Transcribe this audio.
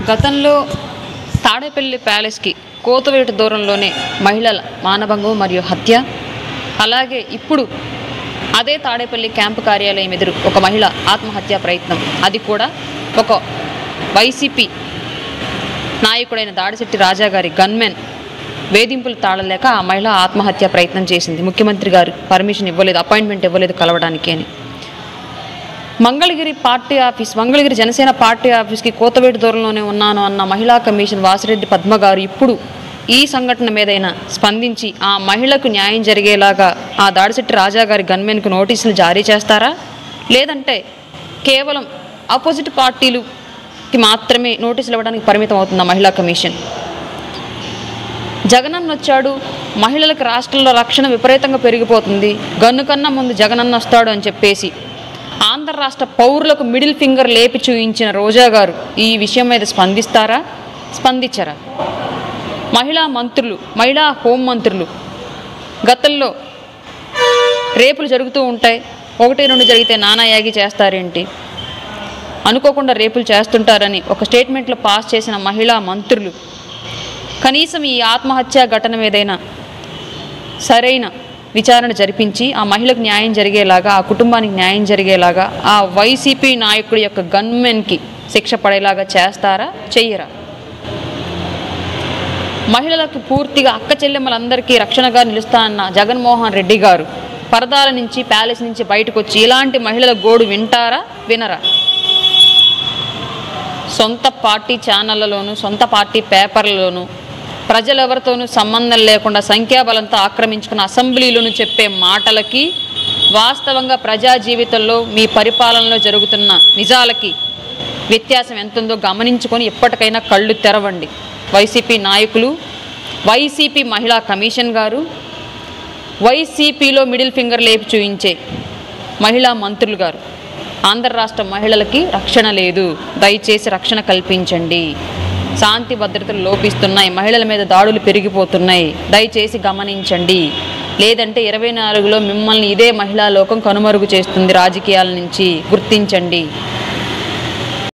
గతంలో తాడేపల్లి ప్యాలెస్కి కోతవేటు దూరంలోనే మహిళల మానభంగం మరియు హత్య అలాగే ఇప్పుడు అదే తాడేపల్లి క్యాంపు కార్యాలయం ఎదురు ఒక మహిళ ఆత్మహత్యా ప్రయత్నం అది కూడా ఒక వైసీపీ నాయకుడైన దాడిశెట్టి రాజా గారి గన్మెన్ వేధింపులు తాళలేక ఆ మహిళ ఆత్మహత్య ప్రయత్నం చేసింది ముఖ్యమంత్రి గారు పర్మిషన్ ఇవ్వలేదు అపాయింట్మెంట్ ఇవ్వలేదు కలవడానికి అని Mangalagiri party office Mangalagiri Janasena party ఆఫీస్కి కోతవేటు దూరంలోనే ఉన్నాను అన్న మహిళా కమిషన్ వాసిరెడ్డి పద్మ గారు ఇప్పుడు ఈ సంఘటన మీదైనా స్పందించి ఆ మహిళకు న్యాయం జరిగేలాగా ఆ దాడిశెట్టి రాజా గారి గన్మెన్కు నోటీసులు జారీ చేస్తారా లేదంటే కేవలం ఆపోజిట్ పార్టీలుకి మాత్రమే నోటీసులు ఇవ్వడానికి పరిమితం అవుతుందా మహిళా కమిషన్ జగనన్న వచ్చాడు మహిళలకు రాష్ట్రంలో రక్షణ విపరీతంగా పెరిగిపోతుంది గన్ను కన్నా ముందు జగనన్న వస్తాడు అని చెప్పేసి ఆంధ్ర రాష్ట్ర పౌరులకు మిడిల్ ఫింగర్ లేపి చూయించిన రోజా గారు ఈ విషయం మీద స్పందిస్తారా స్పందించరా మహిళా మంత్రులు మహిళా హోం మంత్రులు గతంలో రేపులు జరుగుతూ ఉంటాయి ఒకటి రెండు జరిగితే నానా యాగి చేస్తారేంటి అనుకోకుండా రేపులు చేస్తుంటారని ఒక స్టేట్మెంట్లో పాస్ చేసిన మహిళా మంత్రులు కనీసం ఈ ఆత్మహత్య ఘటన మీదైనా సరైన విచారణ జరిపించి ఆ మహిళకు న్యాయం జరిగేలాగా ఆ కుటుంబానికి న్యాయం జరిగేలాగా ఆ వైసీపీ నాయకుడి యొక్క గన్మెన్కి శిక్ష పడేలాగా చేస్తారా చెయ్యరా మహిళలకు పూర్తిగా అక్క చెల్లెమ్మలందరికీ రక్షణగా నిలుస్తా అన్న జగన్మోహన్ రెడ్డి గారు పరదాల నుంచి ప్యాలెస్ నుంచి బయటకు వచ్చి ఇలాంటి మహిళల గోడు వింటారా వినరా సొంత పార్టీ ఛానళ్లలోను సొంత పార్టీ పేపర్లలోను ప్రజలెవరితోనూ సంబంధం లేకుండా సంఖ్యాబలంతో ఆక్రమించుకున్న అసెంబ్లీలోను చెప్పే మాటలకి వాస్తవంగా ప్రజా జీవితంలో మీ పరిపాలనలో జరుగుతున్న నిజాలకి వ్యత్యాసం ఎంతుందో గమనించుకొని ఎప్పటికైనా కళ్ళు తెరవండి వైసీపీ నాయకులు వైసీపీ మహిళా కమిషన్ గారు వైసీపీలో మిడిల్ ఫింగర్ లేపి చూయించే మహిళా మంత్రులు గారు ఆంధ్ర రాష్ట్ర మహిళలకి రక్షణ లేదు దయచేసి రక్షణ కల్పించండి శాంతి భద్రతలు లోపిస్తున్నాయి మహిళల మీద దాడులు పెరిగిపోతున్నాయి దయచేసి గమనించండి లేదంటే ఇరవై నాలుగులో మిమ్మల్ని ఇదే మహిళా లోకం కనుమరుగు చేస్తుంది రాజకీయాల నుంచి గుర్తించండి